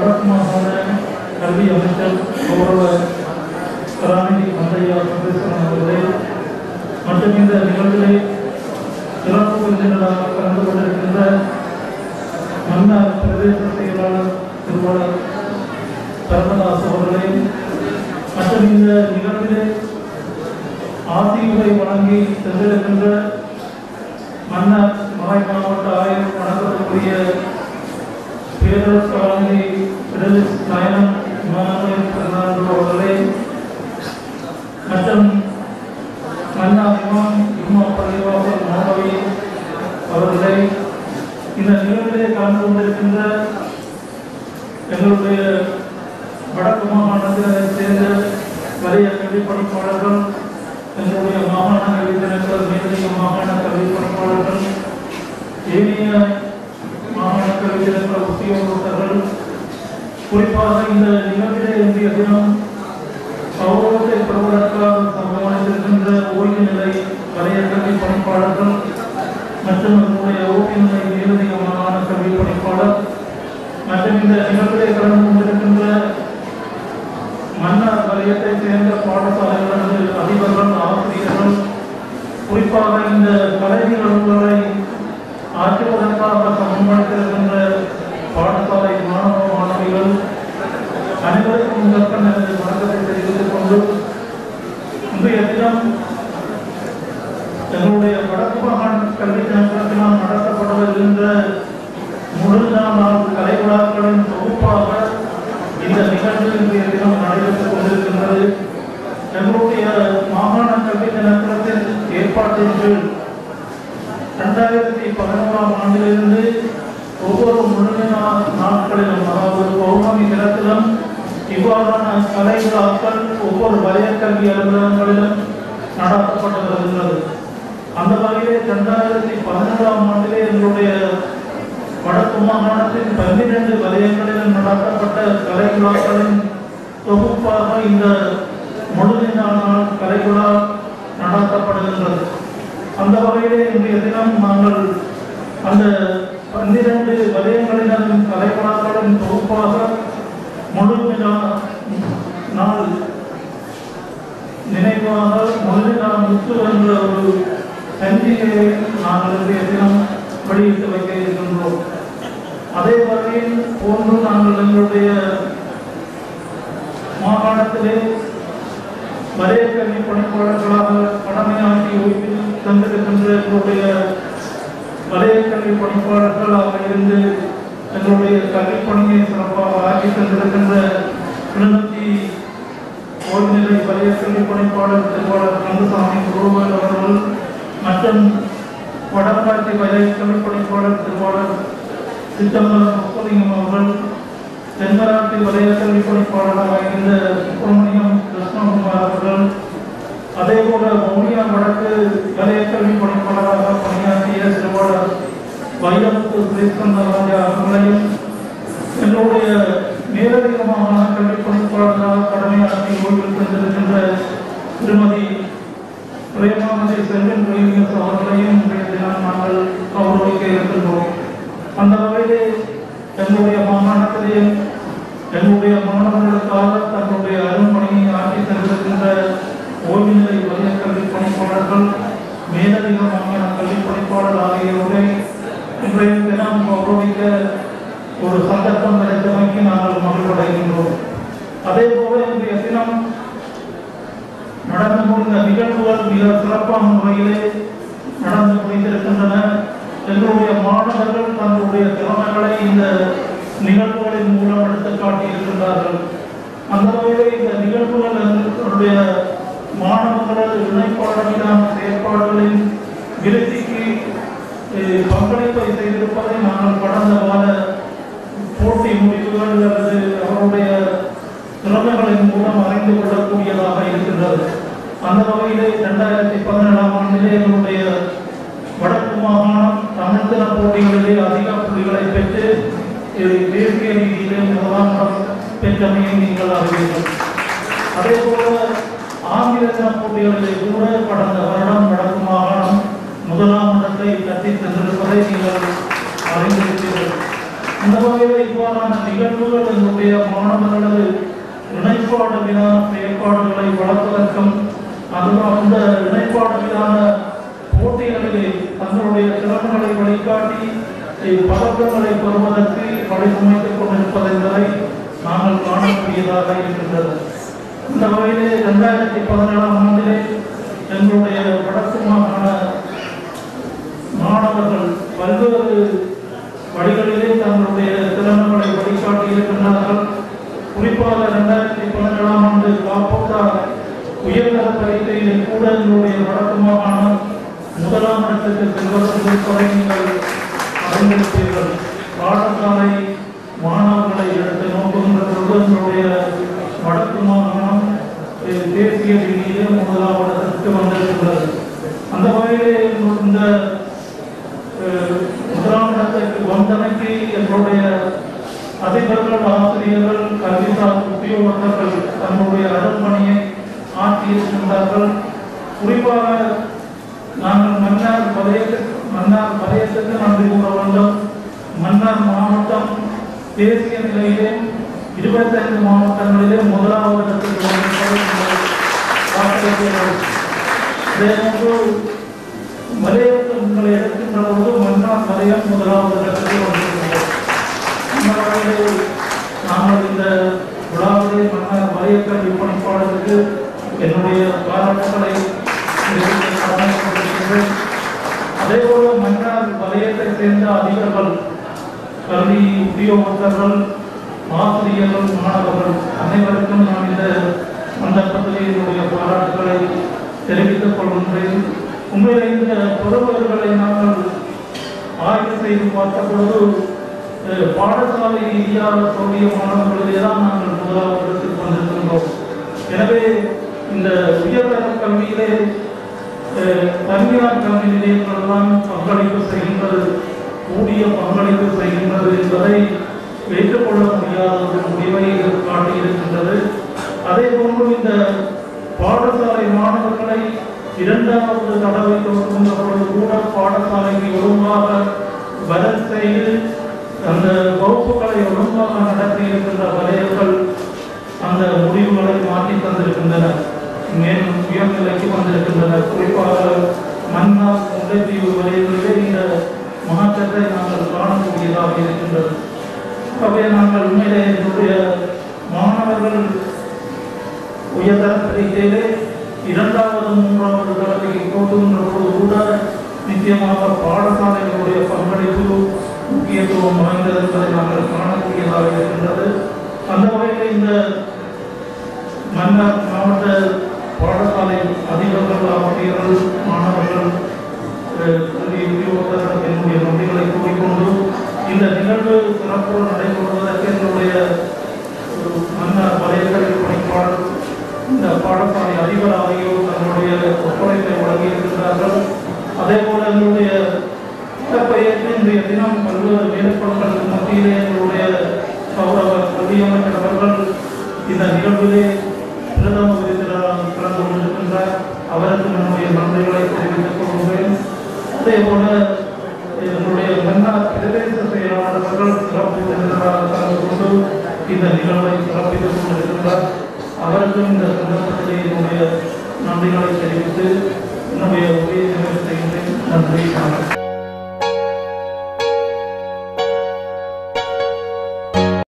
வடக்கு மாகாண கல்வி அமைச்சர் கௌரவ கலாநிதி மந்தையா சந்தேஸ்வரன் அவர்களே மற்றும் இந்த நிகழ்விலே சிறப்பு விருந்தினராக கலந்து கொண்டிருக்கின்ற மன்னார் பிரதேச செயலாளர் திருவாளர் கர்மதாஸ் அவர்களே மற்றும் இந்த நிகழ்விலே ஆசியுரை வழங்கி சென்றிருக்கின்ற மன்னார் மறை மாவட்ட ஆய்வு வழங்கக்கூடிய பேரரசு கலாநிதி பிடலிஸ் நயனம் இமானுவேல் பெர்னாண்டோ அவர்களே மற்றும் மன்னார் இமாம் இம்மா பள்ளிவாசல் மாணவி அவர்களை இந்த நிகழ்விலே கலந்து கொண்டிருக்கின்ற எங்களுடைய வடக்கு மாகாணத்தில் சேர்ந்த வலிய கல்வி பணிப்பாளர்கள் எங்களுடைய மாகாண கல்வி தினங்கள் மேலதிக மாகாண கல்வி பணிப்பாளர்கள் ஏனைய மாகாண கல்வி தினங்கள் உத்தியோகத்தர்கள் குறிப்பாக இந்த நிகழ்விலே இன்றைய தினம் கௌரவத்தை பெறுவதற்காக சம்பவத்திருக்கின்ற ஓய்வு நிலை வலைய கல்வி பணிப்பாளர்கள் மற்றும் நம்முடைய ஓய்வு நிலை மேலதிக மாகாண கல்வி பணிப்பாளர் மற்றும் இந்த நிகழ்விலே கலந்து கொண்டிருக்கின்ற மன்னார் வலயத்தை சேர்ந்த பாடசாலைகளது அதிபர்கள் ஆசிரியர்கள் குறிப்பாக இந்த கல்வி நலன்களை ஆற்றுவதற்காக சமன்பாட்டிருக்கின்ற பாடசாலை மாணவ மாணவிகள் அனைவருக்கும் முதற்க எனது வணக்கத்தை தெரிவித்துக் கொண்டு இன்றைய தினம் எங்களுடைய வடக்கு மாகாண கல்வி நிறுவனத்தினால் நடத்தப்பட வருகின்ற முழு நாள் கலை விழாக்களின் தொகுப்பாக இந்த நிகழ்வு இன்றைய தினம் நடைபெற்றுக் கொண்டிருக்கின்றது எங்களுடைய மாகாண கல்வி நிலத்தின் ஏற்பாட்டின் கீழ் இரண்டாயிரத்தி பதினோராம் ஆண்டிலிருந்து ஒவ்வொரு முழுமை நா- நாட்களிலும் அதாவது பௌர்ணமி தினத்திலும் இவ்வாறான கலை விழாக்கள் ஒவ்வொரு வலய கல்வி அலுவலகங்களிலும் நடத்தப்பட்டு வருகின்றது அந்த வகையிலே இரண்டாயிரத்தி பதினோராம் ஆண்டிலே எங்களுடைய வடக்கு மாகாணத்தின் பன்னிரண்டு வலயங்களிலும் நடத்தப்பட்ட கலை விழாக்களின் தொகுப்பாக இந்த முழுமையான கலை விழா நடத்தப்படுகின்றது அந்த வகையிலே இன்றைய தினம் நாங்கள் அந்த பன்னிரண்டு வலயங்களிலும் கலை விழாக்களின் தொகுப்பாக முழுமையான நாள் நினைவாக முழுமையான முத்து என்ற ஒரு சஞ்சிகையை நாங்கள் இன்றைய தினம் வெளியிட்டு வைக்க இருக்கின்றோம் அதே வகையில் போன்று நாங்கள் எங்களுடைய மாகாணத்திலே வலய கல்வி பணிப்பாளர்களாக கடமையாற்றி ஓய்வில் தந்திருக்கின்ற எங்களுடைய வலய கல்வி பணிப்பாளர்களாக இருந்து எங்களுடைய கல்வி பணியை சிறப்பாக ஆக்கி தந்திருக்கின்ற கிளிநொச்சி ஓய்வுநிலை வலய கல்வி பணிப்பாளர் திருவாளர் கந்தசாமி குருவல் அவர்கள் மற்றும் வடமாற்றி வலய கல்வி பணிப்பாளர் திருவாளர் சித்தம்பரம் முப்பலிங்கம் அவர்கள் தென்மராட்சி வலய கல்வி பணிப்பாளராக இருந்த சுப்பிரமணியம் கிருஷ்ணகுமார் அவர்கள் அதே போல மௌனியா வடக்கு வலய கல்வி பணிப்பாளராக பணியாற்றிய சிறுவாளர் வைரமுத்து சுரேஷ்கந்தராஜா அவர்களையும் எங்களுடைய மேலதிகமான கல்வி பணிப்பாளராக கடமையாற்றி ஓய்வில் சென்றிருக்கின்ற திருமதி பிரேமானந்தி செல்வன் பிரேமியஸ் அவர்களையும் இன்றைய தினம் நாங்கள் கௌரவிக்க இருக்கின்றோம் அந்த வகையிலே எங்களுடைய மாகாணத்திலே எங்களுடைய மாணவர்களுக்காக தங்களுடைய அருண்மணியை ஆற்றி சென்றிருக்கின்ற ஓய்வு நிலை வலிய கல்வி பணிப்பாளர்கள் மேலதிக மாகாண கல்வி பணிப்பாளர் ஆகியோரை இன்றைய தினம் கௌரவிக்க ஒரு சந்தர்ப்பம் கிடைத்தமைக்கு நாங்கள் மகிழ்வடைகின்றோம் அதே போல இன்றைய தினம் நடந்து முடிந்த நிகழ்வுகள் மிக சிறப்பான முறையிலே நடந்து முடிந்திருக்கின்றன எங்களுடைய மாணவர்கள் தங்களுடைய திறமைகளை இந்த நிகழ்வுகளின் மூலம் எடுத்து காட்டியிருக்கின்றார்கள் அந்த வகையிலே இந்த நிகழ்வுகள் எங்களுடைய மாணவர்களது இணைப்பாளர்களான செயற்பாடுகளின் விருத்திக்கு அஹ், பங்களிப்பை செய்திருப்பதை நாங்கள் கடந்த வார போட்டி முடிவுகள் அல்லது அவருடைய திறமைகளின் மூலம் அறிந்து கொள்ளக்கூடியதாக இருக்கின்றது அந்த வகையிலே இரண்டாயிரத்தி பதினேழாம் ஆண்டிலே எங்களுடைய வடக்கு மாகாணம் தமிழ் தின போட்டிகளிலே அதிக புள்ளிகளை பெற்று இது தேசிய ரீதியிலே முதலாம் இடம் பெற்றமையை நீங்கள் அறிவீர்கள் அதே போல ஆங்கில தின போட்டிகளிலே கூட கடந்த வருடம் வடக்கு மாகாணம் முதலாம் இடத்தை தட்டி சென்றிருப்பதை நீங்கள் அறிந்திருப்பீர்கள் அந்த வகையில் இவ்வாறான நிகழ்வுகள் என்னுடைய மாணவர்களது இணைப்பாடு வினா செயற்பாடுகளை வளர்ப்பதற்கும் அதுவும் அந்த இணைப்பாடு விதான போட்டிகளிலே தங்களுடைய திறமைகளை வழிகாட்டி பதக்கங்களை பெறுவதற்கு வழிமுறைத்துக் கொண்டிருப்பது என்பதை நாங்கள் காணக்கூடியதாக இருக்கின்றது இந்த வகையிலே இரண்டாயிரத்தி பதினேழாம் ஆண்டிலே எங்களுடைய வடக்கு மாகாண மாணவர்கள் பல்வேறு வழிகளிலே தங்களுடைய திறமைகளை வழிகாட்டி இருக்கின்றார்கள் குறிப்பாக இரண்டாயிரத்தி பதினேழாம் ஆண்டு காப்போட்டா உயர்தர பரீட்சையில் கூட எங்களுடைய வடக்கு மாகாணம் முதலாம் இடத்துக்கு செல்வதற்கு கூட நீங்கள் அறிந்திருப்பீர்கள் பாடசாலை மாணவர்களை எடுத்து நோக்குகின்ற பொழுது எங்களுடைய வடக்கு மாகாணம் அஹ், தேசிய ரீதியிலே முதலாம் இடத்திற்கு வந்திருக்கிறது அந்த வகையிலே இந்த அஹ், முதலாம் இடத்திற்கு வந்தமைக்கு எங்களுடைய அதிபர்கள் ஆசிரியர்கள் கல்விசார் உத்தியோகத்தர்கள் தங்களுடைய அருண்மணியை ஆற்றியிருக்கின்றார்கள் குறிப்பாக நாங்கள் மன்னார் வலயத்துக்கு மன்னார் வலயத்துக்கு நன்றி கூற வேண்டும் மன்னார் மாவட்டம் தேசிய நிலையிலே இருபத்தைந்து மாவட்டங்களிலே முதலாவது இடத்துக்கு வந்திருப்பது எங்கள் வாக்களிப்பீர்கள். இதேபோன்று வலயத்தை உங்களை எடுக்கின்ற போது மன்னார் வலயம் முதலாவது இடத்துக்கு வந்திருக்கிறது இந்த வகையில் நாங்கள் இந்த விழாவிலே மன்னர் வலயக்கல்வி பணிப்பாளருக்கு என்னுடைய பாராட்டுகளை தெரிவிக்க கடமைப்பட்டிருக்கின்றேன். அதேபோல மன்னர் வலயத்தை சேர்ந்த அதிபர்கள் கல்வி உத்தியோகத்தர்கள் ஆசிரியர்கள் மாணவர்கள் அனைவருக்கும் நான் இந்த சந்தர்ப்பத்திலே என்னுடைய பாராட்டுகளை தெரிவித்துக் கொள்கின்றேன் உண்மையிலே இந்த பெறுபவர்களை நாங்கள் ஆய்வு செய்து பார்த்த பொழுது அஹ், பாடசாலை ரீதியாக சொல்லிய மாணவர்களிலே தான் நாங்கள் முதலாவது இடத்துக்கு வந்திருக்கின்றோம் எனவே இந்த உயர்தர கல்வியிலே அஹ், தனியார் கல்வி நிலையங்கள் தான் பங்களிப்பு செய்கின்றது கூடிய பங்களிப்பு செய்கின்றது என்பதை ஏற்றுக்கொள்ள முடியாத ஒரு முடிவை இது காட்டியிருக்கின்றது அதே போன்று இந்த பாடசாலை மாணவர்களை இரண்டாவது தடவை தோற்றுகின்ற பொழுது கூட பாடசாலைக்கு ஒழுங்காக வரிசையில் அந்த வகுப்புகளை ஒழுங்காக நடத்தி இருக்கின்ற வலையர்கள் அந்த முடிவுகளை மாற்றி தந்திருக்கின்றன மேலும் உயர்நிலைக்கு வந்திருக்கின்றன குறிப்பாக மன்னார் முல்லைத்தீவு வலைகளிலே இந்த மாற்றத்தை நாங்கள் காணக்கூடியதாக இருக்கின்றது ஆகவே நாங்கள் உண்மையிலே என்னுடைய மாணவர்கள் உயர்தர பரீட்சையிலே இரண்டாவது மூன்றாவது தடவைக்கு போட்டுகின்ற பொழுது கூட நிச்சயமாக பாடசாலைகளுடைய பங்களிப்பு முக்கியத்துவம் வாய்ந்தது என்பதை நாங்கள் காணக்கூடியதாக இருக்கின்றது அந்த வகையில் இந்த மன்னர் மாவட்ட பாடசாலை அதிபர்கள் ஆசிரியர்கள் மாணவர்கள் அஹ், கல்வி உத்தியோகத்தர்கள் என்னுடைய நன்றிகளை கூறிக்கொண்டு இந்த நிகழ்வு சிறப்போடு நடைபெறுவதற்கு என்னுடைய ஒரு மன்னர் வலையக்கல்வி பணிப்பாளர் இந்த பாடசாலை அதிபர் ஆகியோர் தங்களுடைய ஒத்துழைப்பை வழங்கியிருக்கிறார்கள் அதே போல எங்களுடைய சிறப்பையேற்று இன்றைய தினம் பல்வேறு வேலைப்பாடுகளுக்கு மத்தியிலே எங்களுடைய கௌரவ கல்வி அமைச்சர் அவர்கள் இந்த நிகழ்விலே பிரதம விருந்தினராக கலந்து கொண்டிருக்கின்றார் அவருக்கு நம்முடைய நன்றிகளை தெரிவித்துக் கொள்கிறேன் அதே போல எங்களுடைய மன்னார் பிரதேச செயலாளர்கள் சிறப்பு விருந்தினராக கலந்து கொண்டு இந்த நிகழ்வை சிறப்பித்துக் கொண்டிருக்கின்றார் அவருக்கும் இந்த சந்தர்ப்பத்திலே என்னுடைய நன்றிகளை தெரிவித்து என்னுடைய உரையை நிறைவு செய்கின்றேன் நன்றி வணக்கம்